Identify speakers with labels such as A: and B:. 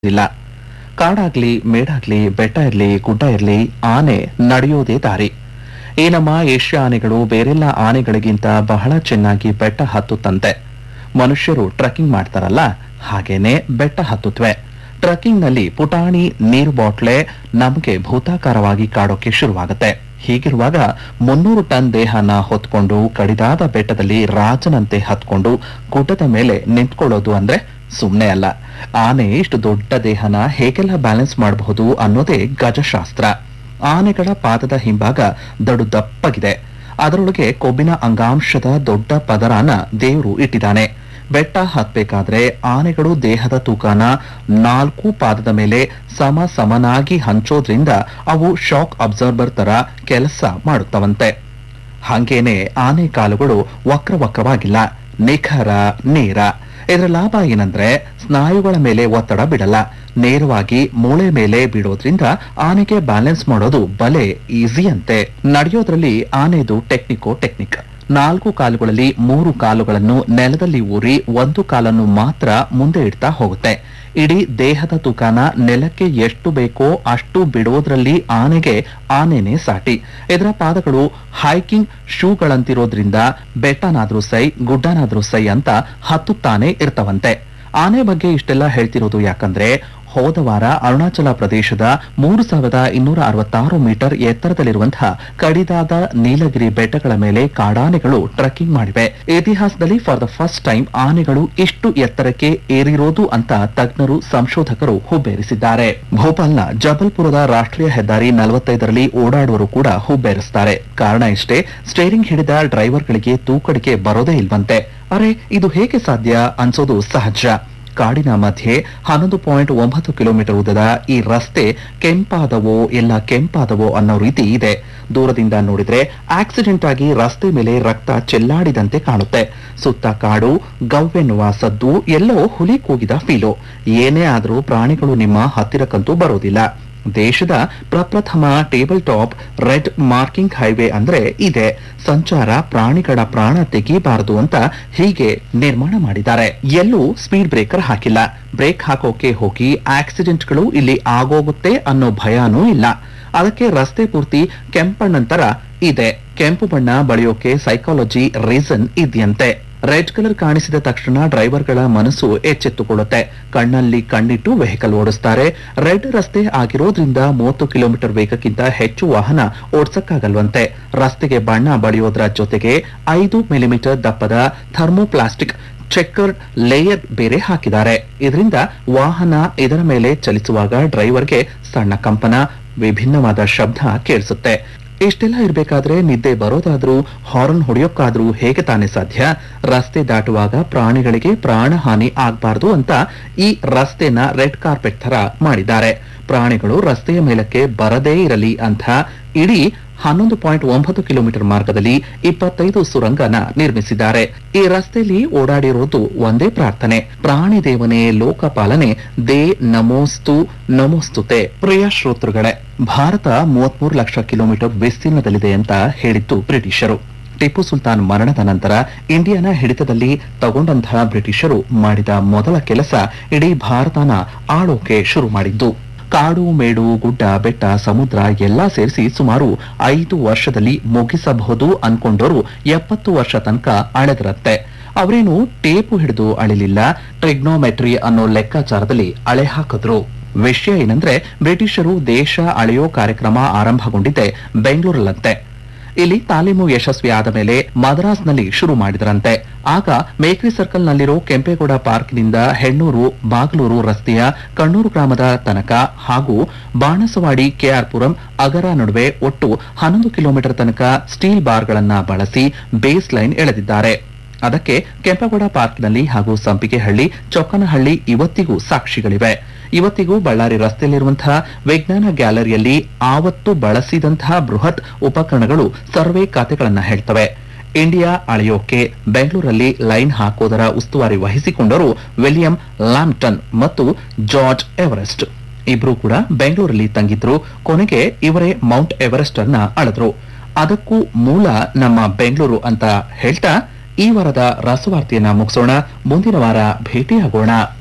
A: ಇಲ್ಲ ಕಾಡಾಗ್ಲಿ ಮೇಡಾಗ್ಲಿ ಬೆಟ್ಟ ಇರ್ಲಿ ಗುಡ್ಡ ಇರ್ಲಿ ಆನೆ ನಡೆಯೋದೇ ದಾರಿ ಈ ನಮ್ಮ ಏಷ್ಯಾ ಆನೆಗಳು ಬೇರೆಲ್ಲ ಆನೆಗಳಿಗಿಂತ ಬಹಳ ಚೆನ್ನಾಗಿ ಬೆಟ್ಟ ಹತ್ತುತ್ತಂತೆ ಮನುಷ್ಯರು ಟ್ರೆಕ್ಕಿಂಗ್ ಮಾಡ್ತಾರಲ್ಲ ಹಾಗೇನೆ ಬೆಟ್ಟ ಹತ್ತುತ್ತವೆ ಟ್ರೆಕ್ಕಿಂಗ್ ನಲ್ಲಿ ಪುಟಾಣಿ ನೀರು ಬಾಟ್ಲೆ ನಮಗೆ ಭೂತಾಕಾರವಾಗಿ ಕಾಡೋಕೆ ಶುರುವಾಗುತ್ತೆ ಹೀಗಿರುವಾಗ ಮುನ್ನೂರು ಟನ್ ದೇಹನ ಹೊತ್ಕೊಂಡು ಕಡಿದಾದ ಬೆಟ್ಟದಲ್ಲಿ ರಾಜನಂತೆ ಹತ್ಕೊಂಡು ಗುಡ್ಡದ ಮೇಲೆ ನಿಂತ್ಕೊಳ್ಳೋದು ಅಂದ್ರೆ ಸುಮ್ನೆ ಅಲ್ಲ ಆನೆ ಇಷ್ಟು ದೊಡ್ಡ ದೇಹನ ಹೇಗೆಲ್ಲ ಬ್ಯಾಲೆನ್ಸ್ ಮಾಡಬಹುದು ಅನ್ನೋದೇ ಗಜಶಾಸ್ತ್ರ ಆನೆಗಳ ಪಾದದ ಹಿಂಭಾಗ ದಡು ದಪ್ಪಗಿದೆ ಅದರೊಳಗೆ ಕೊಬ್ಬಿನ ಅಂಗಾಂಶದ ದೊಡ್ಡ ಪದರಾನ ದೇವರು ಇಟ್ಟಿದ್ದಾನೆ ಬೆಟ್ಟ ಹತ್ಬೇಕಾದ್ರೆ ಆನೆಗಳು ದೇಹದ ತೂಕನ ನಾಲ್ಕು ಪಾದದ ಮೇಲೆ ಸಮ ಸಮನಾಗಿ ಹಂಚೋದ್ರಿಂದ ಅವು ಶಾಕ್ ಅಬ್ಸರ್ಬರ್ ತರ ಕೆಲಸ ಮಾಡುತ್ತವಂತೆ ಹಂಗೇನೆ ಆನೆ ಕಾಲುಗಳು ವಕ್ರ ವಕ್ರವಾಗಿಲ್ಲ ನಿಖರ ನೇರ ಇದರ ಲಾಭ ಏನಂದ್ರೆ ಸ್ನಾಯುಗಳ ಮೇಲೆ ಒತ್ತಡ ಬಿಡಲ್ಲ ನೇರವಾಗಿ ಮೂಳೆ ಮೇಲೆ ಬಿಡೋದ್ರಿಂದ ಆನೆಗೆ ಬ್ಯಾಲೆನ್ಸ್ ಮಾಡೋದು ಬಲೆ ಈಸಿ ಅಂತೆ ನಡೆಯೋದ್ರಲ್ಲಿ ಆನೆದು ಟೆಕ್ನಿಕೋ ಟೆಕ್ನಿಕ್ ನಾಲ್ಕು ಕಾಲುಗಳಲ್ಲಿ ಮೂರು ಕಾಲುಗಳನ್ನು ನೆಲದಲ್ಲಿ ಊರಿ ಒಂದು ಕಾಲನ್ನು ಮಾತ್ರ ಮುಂದೆ ಇಡ್ತಾ ಹೋಗುತ್ತೆ ಇಡೀ ದೇಹದ ತೂಕನ ನೆಲಕ್ಕೆ ಎಷ್ಟು ಬೇಕೋ ಅಷ್ಟು ಬಿಡೋದ್ರಲ್ಲಿ ಆನೆಗೆ ಆನೆನೇ ಸಾಟಿ ಇದರ ಪಾದಗಳು ಹೈಕಿಂಗ್ ಶೂಗಳಂತಿರೋದ್ರಿಂದ ಬೆಟ್ಟನಾದ್ರೂ ಸೈ ಗುಡ್ಡನಾದ್ರೂ ಸೈ ಅಂತ ಹತ್ತುತ್ತಾನೆ ಇರ್ತವಂತೆ ಆನೆ ಬಗ್ಗೆ ಇಷ್ಟೆಲ್ಲ ಹೇಳ್ತಿರೋದು ಯಾಕಂದ್ರೆ ಹೋದ ವಾರ ಅರುಣಾಚಲ ಪ್ರದೇಶದ ಮೂರು ಸಾವಿರದ ಇನ್ನೂರ ಅರವತ್ತಾರು ಮೀಟರ್ ಎತ್ತರದಲ್ಲಿರುವಂತಹ ಕಡಿದಾದ ನೀಲಗಿರಿ ಬೆಟ್ಟಗಳ ಮೇಲೆ ಕಾಡಾನೆಗಳು ಟ್ರೆಕ್ಕಿಂಗ್ ಮಾಡಿವೆ ಇತಿಹಾಸದಲ್ಲಿ ಫಾರ್ ದ ಫಸ್ಟ್ ಟೈಮ್ ಆನೆಗಳು ಇಷ್ಟು ಎತ್ತರಕ್ಕೆ ಏರಿರೋದು ಅಂತ ತಜ್ಞರು ಸಂಶೋಧಕರು ಹುಬ್ಬೇರಿಸಿದ್ದಾರೆ ಭೋಪಾಲ್ನ ಜಬಲ್ಪುರದ ರಾಷ್ಟ್ರೀಯ ಹೆದ್ದಾರಿ ನಲವತ್ತೈದರಲ್ಲಿ ಓಡಾಡುವರು ಕೂಡ ಹುಬ್ಬೇರಿಸುತ್ತಾರೆ ಕಾರಣ ಇಷ್ಟೇ ಸ್ಟೇರಿಂಗ್ ಹಿಡಿದ ಡ್ರೈವರ್ಗಳಿಗೆ ತೂಕಡಿಕೆ ಬರೋದೇ ಇಲ್ವಂತೆ ಅರೆ ಇದು ಹೇಗೆ ಸಾಧ್ಯ ಅನ್ಸೋದು ಸಹಜ ಕಾಡಿನ ಮಧ್ಯೆ ಹನ್ನೊಂದು ಪಾಯಿಂಟ್ ಒಂಬತ್ತು ಕಿಲೋಮೀಟರ್ ಉದ್ದದ ಈ ರಸ್ತೆ ಕೆಂಪಾದವೋ ಎಲ್ಲ ಕೆಂಪಾದವೋ ಅನ್ನೋ ರೀತಿ ಇದೆ ದೂರದಿಂದ ನೋಡಿದ್ರೆ ಆಕ್ಸಿಡೆಂಟ್ ಆಗಿ ರಸ್ತೆ ಮೇಲೆ ರಕ್ತ ಚೆಲ್ಲಾಡಿದಂತೆ ಕಾಣುತ್ತೆ ಸುತ್ತ ಕಾಡು ಗವ್ವೆನ್ನುವ ಸದ್ದು ಎಲ್ಲೋ ಹುಲಿ ಕೂಗಿದ ಫೀಲು ಏನೇ ಆದರೂ ಪ್ರಾಣಿಗಳು ನಿಮ್ಮ ಹತ್ತಿರಕ್ಕಂತೂ ಬರೋದಿಲ್ಲ ದೇಶದ ಪ್ರಪ್ರಥಮ table top red marking highway ಅಂದ್ರೆ ಇದೆ ಸಂಚಾರ ಪ್ರಾಣಿಗಳ ಪ್ರಾಣ ತೆಗೀಬಾರದು ಅಂತ ಹೀಗೆ ನಿರ್ಮಾಣ ಮಾಡಿದ್ದಾರೆ ಎಲ್ಲೂ ಸ್ಪೀಡ್ ಬ್ರೇಕರ್ ಹಾಕಿಲ್ಲ ಬ್ರೇಕ್ ಹಾಕೋಕೆ ಹೋಗಿ ಆಕ್ಸಿಡೆಂಟ್ಗಳು ಇಲ್ಲಿ ಆಗೋಗುತ್ತೆ ಅನ್ನೋ ಭಯನೂ ಇಲ್ಲ ಅದಕ್ಕೆ ರಸ್ತೆ ಪೂರ್ತಿ ಕೆಂಪಣ್ಣಂತರ ಇದೆ ಕೆಂಪು ಬಣ್ಣ ಬಳಿಯೋಕೆ ಸೈಕಾಲಜಿ ರೀಸನ್ ಇದೆಯಂತೆ ರೆಡ್ ಕಲರ್ ಕಾಣಿಸಿದ ತಕ್ಷಣ ಡ್ರೈವರ್ಗಳ ಮನಸ್ಸು ಎಚ್ಚೆತ್ತುಕೊಳ್ಳುತ್ತೆ ಕಣ್ಣಲ್ಲಿ ಕಣ್ಣಿಟ್ಟು ವೆಹಿಕಲ್ ಓಡಿಸ್ತಾರೆ ರೆಡ್ ರಸ್ತೆ ಆಗಿರೋದ್ರಿಂದ ಮೂವತ್ತು ಕಿಲೋಮೀಟರ್ ವೇಗಕ್ಕಿಂತ ಹೆಚ್ಚು ವಾಹನ ಓಡಿಸಕ್ಕಾಗಲ್ವಂತೆ ರಸ್ತೆಗೆ ಬಣ್ಣ ಬಳಿಯೋದ್ರ ಜೊತೆಗೆ ಐದು ಮಿಲಿಮೀಟರ್ ದಪ್ಪದ ಥರ್ಮೋಪ್ಲಾಸ್ಟಿಕ್ ಚೆಕ್ಕರ್ ಲೇಯರ್ ಬೇರೆ ಹಾಕಿದ್ದಾರೆ ಇದರಿಂದ ವಾಹನ ಇದರ ಮೇಲೆ ಚಲಿಸುವಾಗ ಡ್ರೈವರ್ಗೆ ಸಣ್ಣ ಕಂಪನ ವಿಭಿನ್ನವಾದ ಶಬ್ದ ಕೇಳಿಸುತ್ತೆ ಇಷ್ಟೆಲ್ಲ ಇರಬೇಕಾದ್ರೆ ನಿದ್ದೆ ಬರೋದಾದ್ರೂ ಹಾರ್ನ್ ಹೊಡೆಯೋಕ್ಕಾದ್ರೂ ಹೇಗೆ ತಾನೇ ಸಾಧ್ಯ ರಸ್ತೆ ದಾಟುವಾಗ ಪ್ರಾಣಿಗಳಿಗೆ ಪ್ರಾಣ ಹಾನಿ ಆಗ್ಬಾರ್ದು ಅಂತ ಈ ರಸ್ತೆನ ರೆಡ್ ಕಾರ್ಪೆಟ್ ತರ ಮಾಡಿದ್ದಾರೆ ಪ್ರಾಣಿಗಳು ರಸ್ತೆಯ ಮೇಲಕ್ಕೆ ಬರದೇ ಇರಲಿ ಅಂತ ಇಡೀ ಹನ್ನೊಂದು ಪಾಯಿಂಟ್ ಒಂಬತ್ತು ಕಿಲೋಮೀಟರ್ ಮಾರ್ಗದಲ್ಲಿ ಇಪ್ಪತ್ತೈದು ಸುರಂಗನ ನಿರ್ಮಿಸಿದ್ದಾರೆ ಈ ರಸ್ತೆಯಲ್ಲಿ ಓಡಾಡಿರೋದು ಒಂದೇ ಪ್ರಾರ್ಥನೆ ಪ್ರಾಣಿ ದೇವನೇ ಲೋಕಪಾಲನೆ ದೇ ನಮೋಸ್ತು ನಮೋಸ್ತುತೆ ಪ್ರಿಯ ಶ್ರೋತೃಗಳೇ ಭಾರತ ಮೂವತ್ಮೂರು ಲಕ್ಷ ಕಿಲೋಮೀಟರ್ ವಿಸ್ತೀರ್ಣದಲ್ಲಿದೆ ಅಂತ ಹೇಳಿದ್ದು ಬ್ರಿಟಿಷರು ಟಿಪ್ಪು ಸುಲ್ತಾನ್ ಮರಣದ ನಂತರ ಇಂಡಿಯಾನ ಹಿಡಿತದಲ್ಲಿ ತಗೊಂಡಂತಹ ಬ್ರಿಟಿಷರು ಮಾಡಿದ ಮೊದಲ ಕೆಲಸ ಇಡೀ ಭಾರತನ ಆಳೋಕೆ ಶುರು ಮಾಡಿದ್ದು ಕಾಡು ಮೇಡು ಗುಡ್ಡ ಬೆಟ್ಟ ಸಮುದ್ರ ಎಲ್ಲಾ ಸೇರಿಸಿ ಸುಮಾರು ಐದು ವರ್ಷದಲ್ಲಿ ಮುಗಿಸಬಹುದು ಅನ್ಕೊಂಡವರು ಎಪ್ಪತ್ತು ವರ್ಷ ತನಕ ಅಳೆದರತ್ತೆ ಅವರೇನು ಟೇಪು ಹಿಡಿದು ಅಳಿಲಿಲ್ಲ ಟ್ರಿಗ್ನೋಮೆಟ್ರಿ ಅನ್ನೋ ಲೆಕ್ಕಾಚಾರದಲ್ಲಿ ಅಳೆ ಹಾಕಿದ್ರು ವಿಷಯ ಏನಂದ್ರೆ ಬ್ರಿಟಿಷರು ದೇಶ ಅಳೆಯೋ ಕಾರ್ಯಕ್ರಮ ಆರಂಭಗೊಂಡಿದ್ದೆ ಬೆಂಗಳೂರಲ್ಲಂತೆ ಇಲ್ಲಿ ತಾಲೀಮು ಯಶಸ್ವಿ ಆದ ಮೇಲೆ ಮದ್ರಾಸ್ನಲ್ಲಿ ಶುರು ಮಾಡಿದರಂತೆ ಆಗ ಮೇಕ್ರಿ ಸರ್ಕಲ್ ನಲ್ಲಿರೋ ಕೆಂಪೇಗೌಡ ಪಾರ್ಕ್ನಿಂದ ಹೆಣ್ಣೂರು ಬಾಗಲೂರು ರಸ್ತೆಯ ಕಣ್ಣೂರು ಗ್ರಾಮದ ತನಕ ಹಾಗೂ ಬಾಣಸವಾಡಿ ಕೆಆರ್ಪುರಂ ಅಗರ ನಡುವೆ ಒಟ್ಟು ಹನ್ನೊಂದು ಕಿಲೋಮೀಟರ್ ತನಕ ಸ್ಟೀಲ್ ಬಾರ್ಗಳನ್ನ ಬಳಸಿ ಬೇಸ್ ಲೈನ್ ಎಳೆದಿದ್ದಾರೆ ಅದಕ್ಕೆ ಕೆಂಪೇಗೌಡ ಪಾರ್ಕ್ನಲ್ಲಿ ಹಾಗೂ ಸಂಪಿಗೆಹಳ್ಳಿ ಚೊಕ್ಕನಹಳ್ಳಿ ಇವತ್ತಿಗೂ ಸಾಕ್ಷಿಗಳಿವೆ ಇವತ್ತಿಗೂ ಬಳ್ಳಾರಿ ರಸ್ತೆಯಲ್ಲಿರುವಂತಹ ವಿಜ್ಞಾನ ಗ್ಯಾಲರಿಯಲ್ಲಿ ಆವತ್ತು ಬಳಸಿದಂತಹ ಬೃಹತ್ ಉಪಕರಣಗಳು ಸರ್ವೆ ಖಾತೆಗಳನ್ನ ಹೇಳ್ತವೆ ಇಂಡಿಯಾ ಅಳೆಯೋಕೆ ಬೆಂಗಳೂರಲ್ಲಿ ಲೈನ್ ಹಾಕೋದರ ಉಸ್ತುವಾರಿ ವಹಿಸಿಕೊಂಡವರು ವಿಲಿಯಂ ಲ್ಯಾಂಪ್ಟನ್ ಮತ್ತು ಜಾರ್ಜ್ ಎವರೆಸ್ಟ್ ಇಬ್ರು ಕೂಡ ಬೆಂಗಳೂರಲ್ಲಿ ತಂಗಿದ್ರು ಕೊನೆಗೆ ಇವರೇ ಮೌಂಟ್ ಎವರೆಸ್ಟ್ ಅನ್ನ ಅಳೆದ್ರು ಅದಕ್ಕೂ ಮೂಲ ನಮ್ಮ ಬೆಂಗಳೂರು ಅಂತ ಹೇಳ್ತಾ ಈ ವಾರದ ರಸವಾರ್ತೆಯನ್ನ ಮುಗಿಸೋಣ ಮುಂದಿನ ವಾರ ಭೇಟಿಯಾಗೋಣ